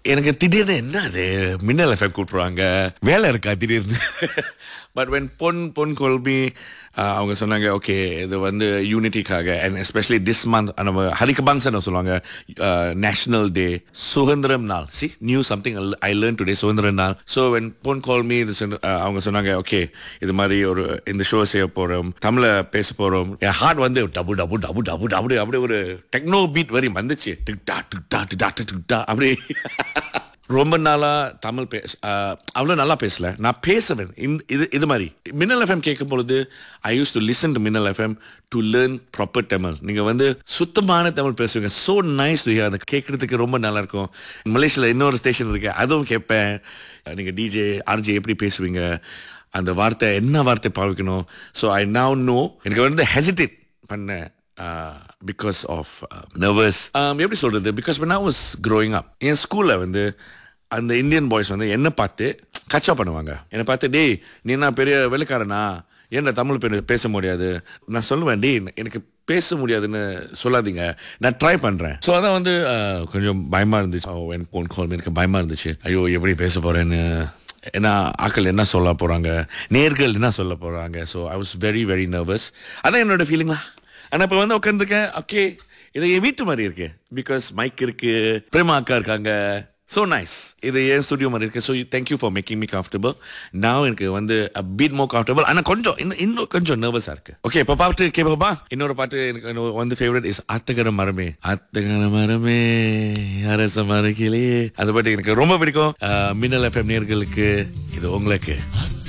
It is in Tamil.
எனக்கு திடீர்னு என்ன அது மின்னல் எஃபெக்ட் கூப்பிடுவாங்க வேலை இருக்கா திடீர்னு பட் வென் பொன் பொன் கொல்பி அவங்க சொன்னாங்க ஓகே இது வந்து யூனிட்டிக்காக அண்ட் எஸ்பெஷலி திஸ் மந்த் நம்ம ஹரிகபாங்சன் சொல்லுவாங்க நேஷனல் டே சுதந்திரம் நாள் see new something I learn today சுதந்திர நாள் ஸோ வென் பொன் கால்மி அவங்க சொன்னாங்க ஓகே இது மாதிரி ஒரு இந்த ஷோ செய்ய போறோம் தமிழ பேச போறோம் என் ஹார்ட் வந்து டபு டபு டபு டபு டபு அப்படியே ஒரு டெக்னோ பீட் வரையும் வந்துச்சு டிக்டா டிக்டா டிக்டா டிக்டா அப்படியே ரொம்ப நாளா தமிழ் பேச அவ்வளோ நல்லா பேசல நான் பேசுவேன் இந்த இது இது மாதிரி மின்னல் எஃப்எம் கேட்கும் பொழுது I use to listen to Minnal FM to learn proper Tamil நீங்கள் வந்து சுத்தமான தமிழ் பேசுவீங்க ஸோ நைஸ் டு அந்த கேட்குறதுக்கு ரொம்ப நல்லா இருக்கும் மலேசியாவில் இன்னொரு ஸ்டேஷன் இருக்கு அதுவும் கேட்பேன் நீங்கள் டிஜே ஆர்ஜே எப்படி பேசுவீங்க அந்த வார்த்தை என்ன வார்த்தை பாவிக்கணும் ஸோ ஐ நவ் நோ எனக்கு வந்து ஹெசிடேட் பண்ணேன் பிகாஸ் ஆஃப் நர்வஸ் எப்படி சொல்றது because when I was growing up என் ஸ்கூலில் வந்து அந்த இந்தியன் பாய்ஸ் வந்து என்ன பார்த்து கச்சா பண்ணுவாங்க என்னை பார்த்து டேய் நீ என்ன பெரிய வெள்ளைக்காரனா என்ன தமிழ் பேர் பேச முடியாது நான் சொல்லுவேன் டேய் எனக்கு பேச முடியாதுன்னு சொல்லாதீங்க நான் ட்ரை பண்ணுறேன் ஸோ அதான் வந்து uh, கொஞ்சம் பயமாக இருந்துச்சு என் ஃபோன் கால் எனக்கு பயமாக இருந்துச்சு ஐயோ எப்படி பேச போகிறேன்னு ஏன்னா ஆக்கள் என்ன சொல்ல போகிறாங்க நேர்கள் என்ன சொல்ல போகிறாங்க so I was very very nervous அதான் என்னோட ஃபீலிங்களா ஆனால் இப்போ வந்து உட்காந்துருக்கேன் ஓகே இது என் வீட்டு மாதிரி இருக்கு பிகாஸ் மைக் இருக்கு பிரேமா அக்கா இருக்காங்க ஸோ நைஸ் இது என் ஸ்டுடியோ மாதிரி இருக்கு so thank you for making me comfortable நான் எனக்கு வந்து பீட் மோ கம்ஃபர்டபுள் ஆனால் கொஞ்சம் இன்னும் இன்னும் கொஞ்சம் நர்வஸாக இருக்கு ஓகே இப்போ பாட்டு கேட்போமா இன்னொரு பாட்டு எனக்கு இன்னொரு வந்து ஃபேவரட் இஸ் அத்தகர மரமே அத்தகர மரமே அரச மரக்கிலே அது பாட்டு எனக்கு ரொம்ப பிடிக்கும் அஹ், மின்னல் எஃப்எம் நேர்களுக்கு இது உங்களுக்கு